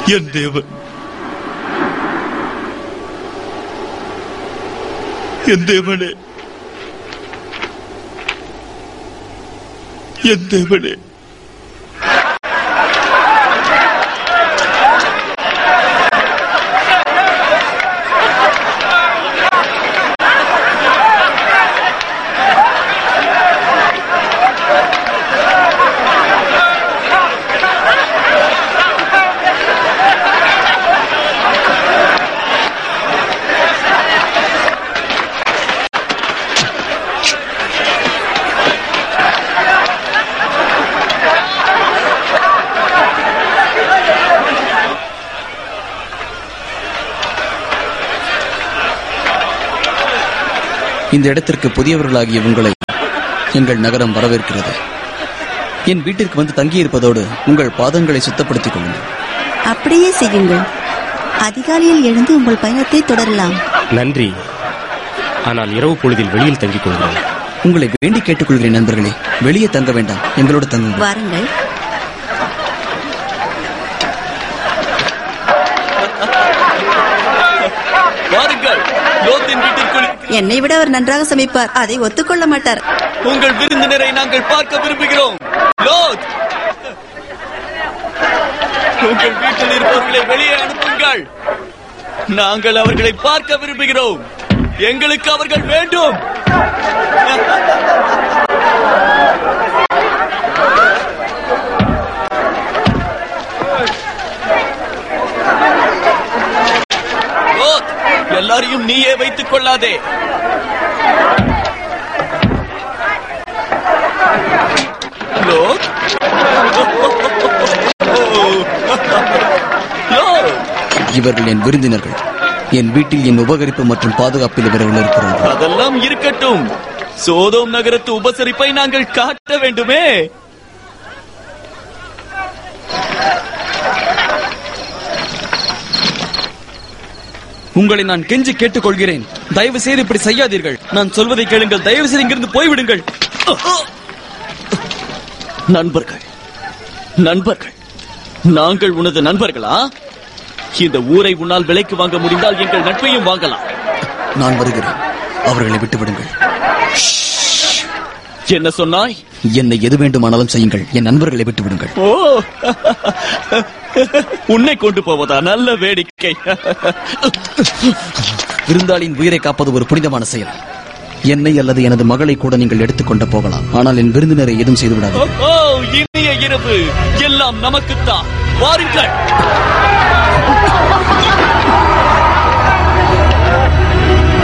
என் தேவன் என் தேவனே என் தேவனே இந்த இடத்திற்கு புதியவர்களாகிய உங்களை எங்கள் நகரம் வரவேற்கிறது என் வீட்டிற்கு வந்து தங்கியிருப்பதோடு உங்கள் பாதங்களை சுத்தப்படுத்திக் கொள்ளுங்கள் அப்படியே செய்யுங்கள் அதிகாலையில் எழுந்து உங்கள் பயணத்தை தொடரலாம் நன்றி ஆனால் இரவு பொழுதில் வெளியில் தங்கிக் கொள்கிறோம் உங்களை வேண்டி கேட்டுக்கொள்கிறேன் நண்பர்களே வெளியே தங்க வேண்டாம் எங்களோடு தங்குங்கள் வாருங்கள் வாருங்கள் லோத்தின் வீட்டிற்குள் என்னை விட அவர் நன்றாக சமைப்பார் அதை ஒத்துக்கொள்ள மாட்டார் உங்கள் விருந்தினரை நாங்கள் பார்க்க விரும்புகிறோம் லோத் உங்கள் வீட்டில் இருப்பவர்களை வெளியே அனுப்புங்கள் நாங்கள் அவர்களை பார்க்க விரும்புகிறோம் எங்களுக்கு அவர்கள் வேண்டும் லோத், எல்லாரையும் நீயே வைத்துக் கொள்ளாதே லோத் லோத் இவர்கள் என் விருந்தினர்கள் என் வீட்டில் என் உபகரிப்பு மற்றும் பாதுகாப்பில் இவர்கள் இருக்கிறார்கள் அதெல்லாம் இருக்கட்டும் சோதோம் நகரத்து உபசரிப்பை நாங்கள் காட்ட வேண்டுமே உங்களை நான் கெஞ்சி கேட்டுக்கொள்கிறேன் தயவு செய்து இப்படி செய்யாதீர்கள் நான் சொல்வதை கேளுங்கள் தயவு செய்து இங்கிருந்து போய்விடுங்கள் நண்பர்கள் நண்பர்கள் நாங்கள் உனது நண்பர்களா இந்த ஊரை உன்னால் விலைக்கு வாங்க முடிந்தால் எங்கள் நட்பையும் வாங்கலாம் நான் வருகிறேன் அவர்களை விட்டுவிடுங்கள் என்ன சொன்னாய் என்னை எது வேண்டுமானாலும் செய்யுங்கள் என் நண்பர்களை விட்டுவிடுங்கள் ஓ உன்னை கொண்டு போவதா நல்ல வேடிக்கை விருந்தாளியின் உயிரை காப்பது ஒரு புனிதமான செயல் என்னை அல்லது எனது மகளை கூட நீங்கள் எடுத்துக்கொண்டு போகலாம் ஆனால் என் விருந்தினரை எதுவும் செய்து விடாது ஓ இனிய இரவு எல்லாம் நமக்குத்தான் வாருங்கள்